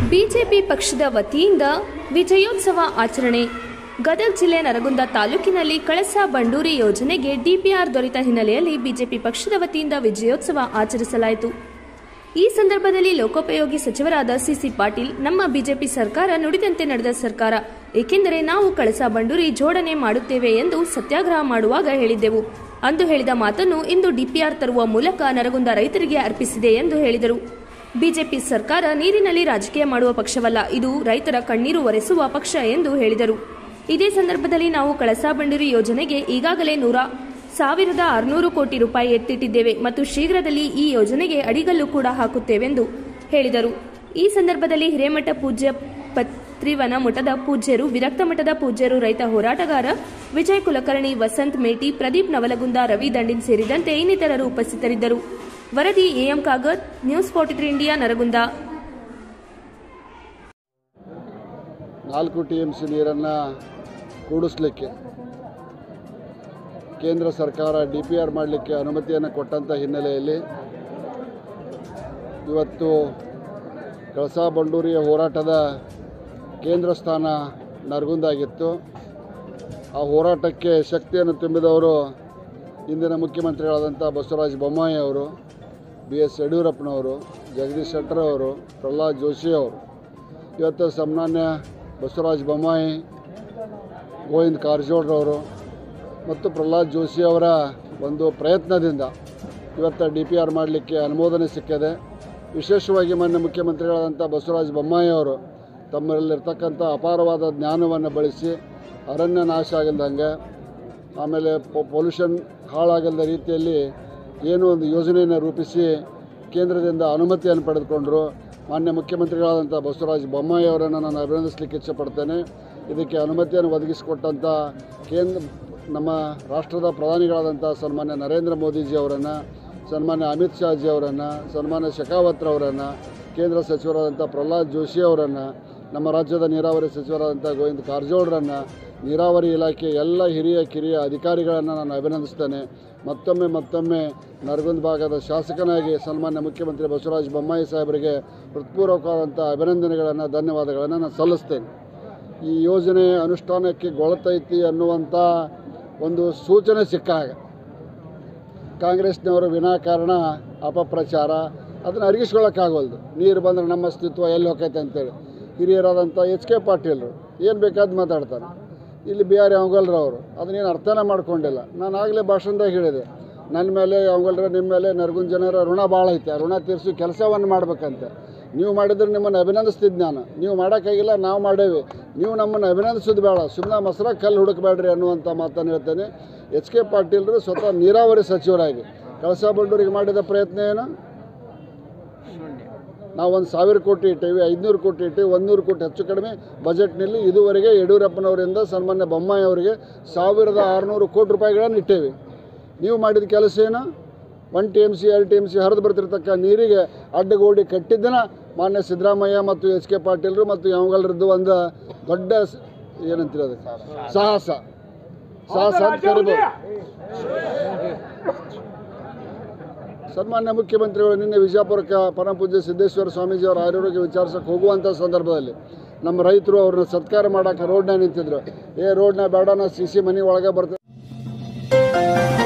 BJP ಪಕ್ಷದ ವತಿಯಿಂದ ವಿಜಯೋತ್ಸವ ಆಚರಣೆ ಗದಗ ಜಿಲ್ಲೆ ನರಗುಂದ ತಾಲೂಕಿನಲ್ಲಿ ಕಳಸಾ ಬಂಡೂರಿ ಯೋಜನೆಗೆ ಡಿಪಿಆರ್ ದೊರೆತ ಹಿನ್ನೆಲೆಯಲ್ಲಿ ಬಿಜೆಪಿ ಪಕ್ಷದ ವತಿಯಿಂದ ವಿಜಯೋತ್ಸವ ಆಚರಿಸಲಾಯಿತು ಈ ಸಂದರ್ಭದಲ್ಲಿ ಲೋಕೋಪಯೋಗಿ ಸಚಿವರಾದ ಸಿಸಿ ಪಾಟೀಲ್ ನಮ್ಮ ಬಿಜೆಪಿ ಸರ್ಕಾರ ನುಡಿದಂತೆ ನಡೆದ ಸರ್ಕಾರ ಏಕೆಂದರೆ ನಾವು ಕಳಸಾ ಬಂಡೂರಿ ಜೋಡಣೆ ಮಾಡುತ್ತೇವೆ ಎಂದು ಸತ್ಯಾಗ್ರಹ ಮಾಡುವಾಗ ಹೇಳಿದ್ದೆವು ಅಂದು ಹೇಳಿದ ಮಾತನ್ನು ಇಂದು ಡಿಪಿಆರ್ ತರುವ ಮೂಲಕ ನರಗುಂದ ರೈತರಿಗೆ ಅರ್ಪಿಸಿದೆ ಎಂದು ಹೇಳಿದರು ಬಿಜೆಪಿ ಸರ್ಕಾರ ನೀರಿನಲ್ಲಿ ರಾಜಕೀಯ ಮಾಡುವ ಪಕ್ಷವಲ್ಲ ಇದು ರೈತರ ಕಣ್ಣೀರು ಒರೆಸುವ ಪಕ್ಷ ಎಂದು ಹೇಳಿದರು ಇದೇ ಸಂದರ್ಭದಲ್ಲಿ ನಾವು ಕಳಸಾ ಬಂಡೂರಿ ಯೋಜನೆಗೆ ಈಗಾಗಲೇ ನೂರ ಸಾವಿರದ ಆರುನೂರು ಕೋಟಿ ರೂಪಾಯಿ ಎತ್ತಿಟ್ಟಿದ್ದೇವೆ ಮತ್ತು ಶೀಘ್ರದಲ್ಲಿ ಈ ಯೋಜನೆಗೆ ಅಡಿಗಲ್ಲು ಕೂಡ ಹಾಕುತ್ತೇವೆಂದು ಹೇಳಿದರು ಈ ಸಂದರ್ಭದಲ್ಲಿ ಹಿರೇಮಠ ಪೂಜ್ಯ ಪತ್ರಿವನ ಮಠದ ಪೂಜ್ಯರು ವಿರಕ್ತ ಮಠದ ಪೂಜ್ಯರು ರೈತ ಹೋರಾಟಗಾರ ವಿಜಯ್ ಕುಲಕರ್ಣಿ ವಸಂತ್ ಮೇಟಿ ಪ್ರದೀಪ್ ನವಲಗುಂದ ರವಿ ದಂಡಿನ್ ಸೇರಿದಂತೆ ಇನ್ನಿತರರು ಉಪಸ್ಥಿತರಿದ್ದರು ವರದಿ A M Kagath news forty three India Nargund ನಾಲ್ಕು ಟಿ ಎಮ್ ಸಿ ನೀರನ್ನು ಕೂಡಿಸ್ಲಿಕ್ಕೆ ಕೇಂದ್ರ ಸರ್ಕಾರ ಡಿ ಪಿ ಆರ್ ಮಾಡಲಿಕ್ಕೆ ಅನುಮತಿಯನ್ನು ಕೊಟ್ಟಂಥ ಹಿನ್ನೆಲೆಯಲ್ಲಿ ಇವತ್ತು ಕಳಸಾ ಬಂಡೂರಿಯ ಹೋರಾಟದ ಕೇಂದ್ರ ಸ್ಥಾನ ನರಗುಂದಾಗಿತ್ತು ಆ ಹೋರಾಟಕ್ಕೆ ಶಕ್ತಿಯನ್ನು ತುಂಬಿದವರು ಇಂದಿನ ಮುಖ್ಯಮಂತ್ರಿಗಳಾದಂಥ ಬಸವರಾಜ ಬೊಮ್ಮಾಯಿ ಅವರು ಬಿ ಎಸ್ ಯಡಿಯೂರಪ್ಪನವರು ಜಗದೀಶ್ ಶೆಟ್ಟರ್ ಅವರು ಪ್ರಹ್ಲಾದ್ ಜೋಶಿ ಅವರು ಇವತ್ತು ಸನ್ಮಾನ್ಯ ಬಸವರಾಜ ಬೊಮ್ಮಾಯಿ ಗೋವಿಂದ ಕಾರಜೋಳರವರು ಮತ್ತು ಪ್ರಹ್ಲಾದ್ ಜೋಶಿ ಅವರ ಒಂದು ಪ್ರಯತ್ನದಿಂದ ಇವತ್ತು ಡಿ ಪಿ ಆರ್ ಮಾಡಲಿಕ್ಕೆ ಅನುಮೋದನೆ ಸಿಕ್ಕಿದೆ ವಿಶೇಷವಾಗಿ ಮಾನ್ಯ ಮುಖ್ಯಮಂತ್ರಿಗಳಾದಂಥ ಬಸವರಾಜ ಬೊಮ್ಮಾಯಿ ಅವರು ತಮ್ಮಲ್ಲಿರ್ತಕ್ಕಂಥ ಅಪಾರವಾದ ಜ್ಞಾನವನ್ನು ಬಳಸಿ ಅರಣ್ಯ ನಾಶ ಆಗಲ್ದಂಗೆ ಆಮೇಲೆ ಪೊಲ್ಯೂಷನ್ ಹಾಳಾಗದ ರೀತಿಯಲ್ಲಿ ಏನೋ ಒಂದು ಯೋಜನೆಯನ್ನು ರೂಪಿಸಿ ಕೇಂದ್ರದಿಂದ ಅನುಮತಿಯನ್ನು ಪಡೆದುಕೊಂಡರು ಮಾನ್ಯ ಮುಖ್ಯಮಂತ್ರಿಗಳಾದಂಥ ಬಸವರಾಜ ಬೊಮ್ಮಾಯಿ ಅವರನ್ನು ನಾನು ಅಭಿನಂದಿಸಲಿಕ್ಕೆ ಇಚ್ಛಪಡ್ತೇನೆ ಇದಕ್ಕೆ ಅನುಮತಿಯನ್ನು ಒದಗಿಸಿಕೊಟ್ಟಂಥ ಕೇಂದ್ರ ನಮ್ಮ ರಾಷ್ಟ್ರದ ಪ್ರಧಾನಿಗಳಾದಂಥ ಸನ್ಮಾನ್ಯ ನರೇಂದ್ರ ಮೋದಿಜಿ ಅವರನ್ನು ಸನ್ಮಾನ್ಯ ಅಮಿತ್ ಶಾಜಿ ಅವರನ್ನು ಸನ್ಮಾನ್ಯ ಶೆಖಾವತ್ ಅವರನ್ನು ಕೇಂದ್ರ ಸಚಿವರಾದಂಥ ಪ್ರಹ್ಲಾದ್ ಜೋಶಿ ಅವರನ್ನು ನಮ್ಮ ರಾಜ್ಯದ ನೀರಾವರಿ ಸಚಿವರಾದಂಥ ಗೋವಿಂದ ಕಾರಜೋಳರನ್ನು ನೀರಾವರಿ ಇಲಾಖೆ ಎಲ್ಲ ಹಿರಿಯ ಕಿರಿಯ ಅಧಿಕಾರಿಗಳನ್ನು ನಾನು ಅಭಿನಂದಿಸ್ತೇನೆ ಮತ್ತೊಮ್ಮೆ ಮತ್ತೊಮ್ಮೆ ನರಗುಂದ ಭಾಗದ ಶಾಸಕನಾಗಿ ಸನ್ಮಾನ್ಯ ಮುಖ್ಯಮಂತ್ರಿ ಬಸವರಾಜ ಬೊಮ್ಮಾಯಿ ಸಾಹೇಬರಿಗೆ ಹೃತ್ಪೂರ್ವಕವಾದಂಥ ಅಭಿನಂದನೆಗಳನ್ನು ಧನ್ಯವಾದಗಳನ್ನು ನಾನು ಸಲ್ಲಿಸ್ತೇನೆ ಈ ಯೋಜನೆ ಅನುಷ್ಠಾನಕ್ಕೆ ಗೊಳತೈತಿ ಅನ್ನುವಂಥ ಒಂದು ಸೂಚನೆ ಸಿಕ್ಕಾಗ ಕಾಂಗ್ರೆಸ್ನವರು ವಿನಾಕಾರಣ ಅಪಪ್ರಚಾರ ಅದನ್ನು ಅರಗಿಸ್ಕೊಳ್ಳೋಕ್ಕಾಗವಲ್ದು ನೀರು ಬಂದರೆ ನಮ್ಮ ಅಸ್ತಿತ್ವ ಎಲ್ಲಿ ಹೋಗೈತೆ ಅಂತೇಳಿ ಹಿರಿಯರಾದಂಥ ಎಚ್ ಕೆ ಪಾಟೀಲ್ರು ಏನು ಬೇಕಾದ್ದು ಮಾತಾಡ್ತಾರೆ ಇಲ್ಲಿ ಬಿ ಆರ್ ಅವರು ಅದನ್ನೇನು ಅರ್ಥನೇ ಮಾಡ್ಕೊಂಡಿಲ್ಲ ನಾನು ಆಗಲೇ ಭಾಷಣದಾಗ ಹೇಳಿದೆ ನನ್ನ ಮೇಲೆ ಅವಂಗಲ್ರ ನಿಮ್ಮ ಮೇಲೆ ನರಗುಂದ ಜನರ ಋಣ ಭಾಳ ಐತೆ ಆ ಋಣ ತೀರಿಸೋ ಕೆಲಸವನ್ನು ಮಾಡ್ಬೇಕಂತೆ ನೀವು ಮಾಡಿದ್ರೆ ನಿಮ್ಮನ್ನು ಅಭಿನಂದಿಸ್ತಿದ್ದು ನಾನು ನೀವು ಮಾಡೋಕ್ಕಾಗಿಲ್ಲ ನಾವು ಮಾಡೇವಿ ನೀವು ನಮ್ಮನ್ನು ಅಭಿನಂದಿಸೋದು ಬೇಡ ಸುಮ್ಮನೆ ಮೊಸರ ಕಲ್ಲು ಹುಡುಕಬೇಡ್ರಿ ಅನ್ನುವಂಥ ಮಾತನ್ನು ಹೇಳ್ತೇನೆ ಎಚ್ ಕೆ ಪಾಟೀಲ್ರು ಸ್ವತಃ ನೀರಾವರಿ ಸಚಿವರಾಗಿ ಕಳಸಾ ಬಂಡೂರಿಗೆ ಮಾಡಿದ ಪ್ರಯತ್ನ ಏನು ನಾವು ಒಂದು ಸಾವಿರ ಕೋಟಿ ಇಟ್ಟೇವಿ ಐದುನೂರು ಕೋಟಿ ಇಟ್ಟೇವಿ ಒಂದೂರು ಕೋಟಿ ಹೆಚ್ಚು ಕಡಿಮೆ ಬಜೆಟ್ನಲ್ಲಿ ಇದುವರೆಗೆ ಯಡಿಯೂರಪ್ಪನವರಿಂದ ಸನ್ಮಾನ್ಯ ಬೊಮ್ಮಾಯಿ ಅವರಿಗೆ ಸಾವಿರದ ಆರುನೂರು ಕೋಟಿ ರೂಪಾಯಿಗಳನ್ನು ಇಟ್ಟೇವಿ ನೀವು ಮಾಡಿದ ಕೆಲಸ ಏನು ಒನ್ ಟಿ ಎಮ್ ಸಿ ಎರಡು ಟಿ ಎಮ್ ಸಿ ಹರಿದು ಬರ್ತಿರ್ತಕ್ಕ ನೀರಿಗೆ ಅಡ್ಡಗೋಡಿ ಕಟ್ಟಿದ್ದನ ಮಾನ್ಯ ಸಿದ್ದರಾಮಯ್ಯ ಮತ್ತು ಎಚ್ ಕೆ ಪಾಟೀಲ್ರು ಮತ್ತು ಯಾವಗಲ್ರದ್ದು ಒಂದು ದೊಡ್ಡ ಸ- ಏನಂತೀರ ಅದಕ್ಕೆ ಸಾಹಸ ಸಾಹಸ ಅಂತ ಕರಿಬೋದು ಸನ್ಮಾನ್ಯ ಮುಖ್ಯಮಂತ್ರಿಗಳು ನಿನ್ನೆ ವಿಜಯಪುರಕ್ಕೆ ಪರಮಪೂಜ್ಯ ಸಿದ್ದೇಶ್ವರ ಸ್ವಾಮೀಜಿಯವರ ಆರೋಗ್ಯ ವಿಚಾರಿಸಕ್ಕೆ ಹೋಗುವಂಥ ಸಂದರ್ಭದಲ್ಲಿ ನಮ್ಮ ರೈತರು ಅವ್ರನ್ನ ಸತ್ಕಾರ ಮಾಡೋಕೆ ರೋಡ್ನಾಗ ನಿಂತಿದ್ರು ಏ ರೋಡ್ನಾಗ ಬೇಡ ನಾ ಸಿ ಸಿ ಮನೆ ಒಳಗೆ ಬರ್ತೇವೆ